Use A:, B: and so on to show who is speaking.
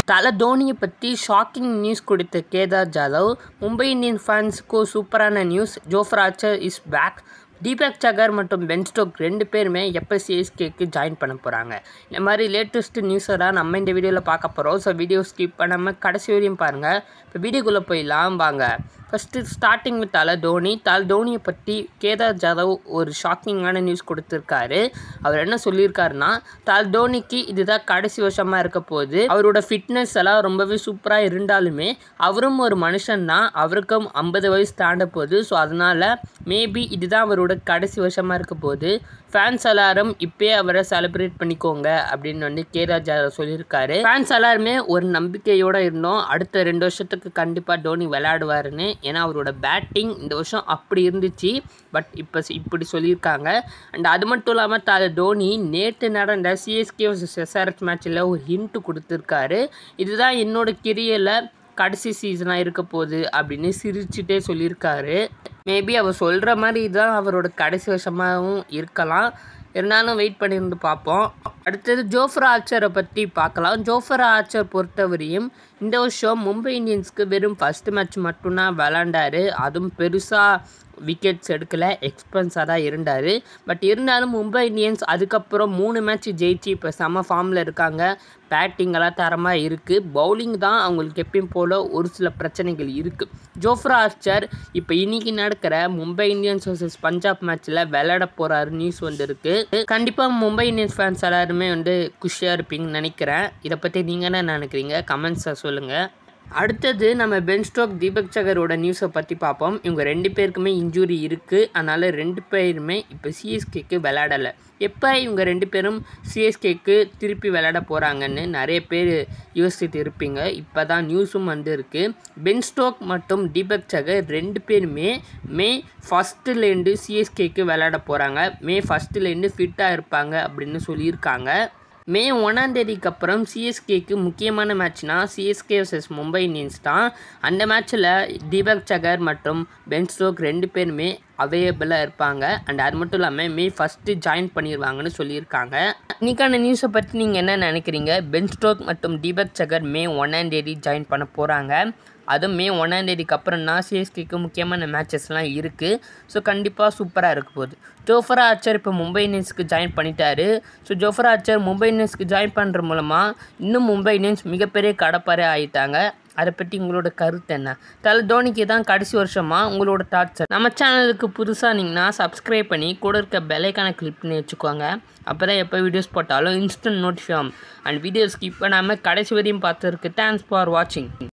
A: தலை தோனியை பற்றி ஷாக்கிங் நியூஸ் கொடுத்த கேதார் ஜாதவ் மும்பை இந்தியன் ஃபேன்ஸுக்கும் சூப்பரான news Jofra Archer is back Deepak Chahar மற்றும் பென் ஸ்டோக் ரெண்டு பேருமே எப்போ சிஎஸ்கேக்கு ஜாயின் பண்ண போகிறாங்க இந்த மாதிரி லேட்டஸ்ட் நியூஸை தான் நம்ம இந்த வீடியோவில் பார்க்க போகிறோம் ஸோ வீடியோ ஸ்கிப் பண்ணாமல் கடைசி வரையும் பாருங்கள் இப்போ வீடியோக்குள்ளே போயிடலாம் வாங்க ஃபஸ்ட்டு ஸ்டார்டிங் வித் தலை தோனி தலை தோனியை பற்றி கேதார் ஜாதவ் ஒரு ஷாக்கிங்கான நியூஸ் கொடுத்துருக்காரு அவர் என்ன சொல்லியிருக்காருன்னா தலை தோனிக்கு இதுதான் கடைசி வருஷமாக இருக்க போகுது அவரோட ஃபிட்னஸ் எல்லாம் ரொம்பவே சூப்பராக இருந்தாலுமே அவரும் ஒரு மனுஷன் தான் அவருக்கும் ஐம்பது வயசு தாண்ட போகுது ஸோ அதனால் மேபி இதுதான் அவரோட கடைசி வருஷமாக இருக்க போகுது ஃபேன்ஸ் எல்லாரும் இப்போயே அவரை செலிப்ரேட் பண்ணிக்கோங்க அப்படின்னு வந்து கேதார் ஜாதவ் சொல்லியிருக்காரு ஃபேன்ஸ் எல்லாருமே ஒரு நம்பிக்கையோடு இருந்தோம் அடுத்த ரெண்டு வருஷத்துக்கு கண்டிப்பாக தோனி விளையாடுவாருன்னு ஏன்னா அவரோட பேட்டிங் இந்த வருஷம் அப்படி இருந்துச்சு பட் இப்போ இப்படி சொல்லியிருக்காங்க அண்ட் அது மட்டும் இல்லாமல் த தோனி நேற்று நடந்த சிஎஸ்கே எஸ்ஆர்எச் மேட்ச்சில் ஒரு ஹிண்ட் கொடுத்துருக்காரு இதுதான் என்னோட கிரியரில் கடைசி சீசனாக இருக்க போகுது அப்படின்னு சிரிச்சுட்டே சொல்லியிருக்காரு மேபி அவர் சொல்கிற மாதிரி தான் அவரோட கடைசி வருஷமாகவும் இருக்கலாம் இருந்தாலும் வெயிட் பண்ணியிருந்து பார்ப்போம் அடுத்தது ஜோஃப்ரா ஆர்ச்சரை பற்றி பார்க்கலாம் ஜோஃப்ரா ஆர்ச்சர் பொறுத்தவரையும் இந்த வருஷம் மும்பை இந்தியன்ஸ்க்கு வெறும் ஃபஸ்ட் மேட்ச் மட்டும்தான் விளாண்டாரு அதுவும் பெருசாக விக்கெட்ஸ் எடுக்கலை எக்ஸ்பென்ஸாக தான் இருந்தார் பட் இருந்தாலும் மும்பை இந்தியன்ஸ் அதுக்கப்புறம் மூணு மேட்ச் ஜெயிச்சு இப்போ செம ஃபார்மில் இருக்காங்க பேட்டிங்கெல்லாம் தரமாக இருக்குது பவுலிங் தான் அவங்களுக்கு எப்பயும் போல் ஒரு சில பிரச்சனைகள் இருக்குது ஜோஃப்ரா ஆர்ச்சர் இப்போ இன்னைக்கு நடக்கிற மும்பை இந்தியன்ஸ் வர்சஸ் பஞ்சாப் மேட்ச்சில் விளையாட போகிறாரு நியூஸ் வந்திருக்கு கண்டிப்பாக மும்பை இந்தியன்ஸ் ஃபேன்ஸ் எல்லாருமே வந்து குஷியாக இருப்பீங்கன்னு நினைக்கிறேன் இதை பற்றி நீங்கள் என்ன நினைக்கிறீங்க கமெண்ட்ஸை சொல்லுங்கள் அடுத்தது நம்ம பென் ஸ்டோக் தீபக் சகரோட நியூஸை பற்றி பார்ப்போம் இவங்க ரெண்டு பேருக்குமே இன்ஜுரி இருக்குது அதனால் ரெண்டு பேருமே இப்போ சிஎஸ்கேக்கு விளையாடலை எப்போ இவங்க ரெண்டு பேரும் சிஎஸ்கேக்கு திருப்பி விளையாட போகிறாங்கன்னு நிறைய பேர் யோசிச்சுட்டு இருப்பீங்க இப்போ தான் நியூஸும் வந்துருக்கு பென் ஸ்டோக் மற்றும் தீபக் சகர் ரெண்டு பேருமே மே ஃபஸ்ட்டுலேருந்து சிஎஸ்கேக்கு விளையாட போகிறாங்க மே ஃபஸ்ட்டுலேருந்து ஃபிட்டாக இருப்பாங்க அப்படின்னு சொல்லியிருக்காங்க மே ஒன்றாம் தேதிக்கு அப்புறம் சிஎஸ்கேக்கு முக்கியமான மேட்ச்னா சிஎஸ்கே வர்சஸ் மும்பை இந்தியன்ஸ் தான் அந்த மேட்ச்சில் தீபக் சகர் மற்றும் பென் ஸ்டோக் ரெண்டு பேருமே அவைலபிளாக இருப்பாங்க அண்ட் அது மட்டும் இல்லாமல் மே ஃபஸ்ட்டு ஜாயின் பண்ணிடுவாங்கன்னு சொல்லியிருக்காங்க இன்றைக்கான நியூஸை பற்றி நீங்கள் என்ன நினைக்கிறீங்க பென் ஸ்டோக் மற்றும் தீபக் சகர் மே ஒன்றாம் தேதி ஜாயின் பண்ண போகிறாங்க அதுவும் மே ஒன்றாம் தேதிக்கு அப்புறம் தான் சிஎஸ்கேக்கு முக்கியமான மேட்சஸ்லாம் இருக்குது ஸோ கண்டிப்பாக சூப்பராக இருக்க போகுது ஜோஃபரா ஆர்ச்சர் இப்போ மும்பை இந்தியன்ஸ்க்கு ஜாயின் பண்ணிட்டாரு ஸோ ஜோஃபரா ஆர்ச்சர் மும்பை இந்தியன்ஸ்க்கு ஜாயின் பண்ணுற மூலமாக இன்னும் மும்பை இந்தியன்ஸ் மிகப்பெரிய கடப்பாரே ஆகிட்டாங்க அதை பற்றி உங்களோட கருத்து என்ன தலை தோனிக்கு தான் கடைசி வருஷமாக உங்களோட டார்ச்சர் நம்ம சேனலுக்கு புதுசாக நீங்கன்னா சப்ஸ்கிரைப் பண்ணி கூட இருக்க பெலைக்கான கிளிக் பண்ணி வச்சுக்கோங்க அப்போ தான் எப்போ வீடியோஸ் போட்டாலும் இன்ஸ்டன்ட் நோட்டிஃபை ஆகும் அண்ட் வீடியோ ஸ்கிப் பண்ணாமல் கடைசி வரையும் பார்த்துருக்கு தேங்க்ஸ் ஃபார் வாட்சிங்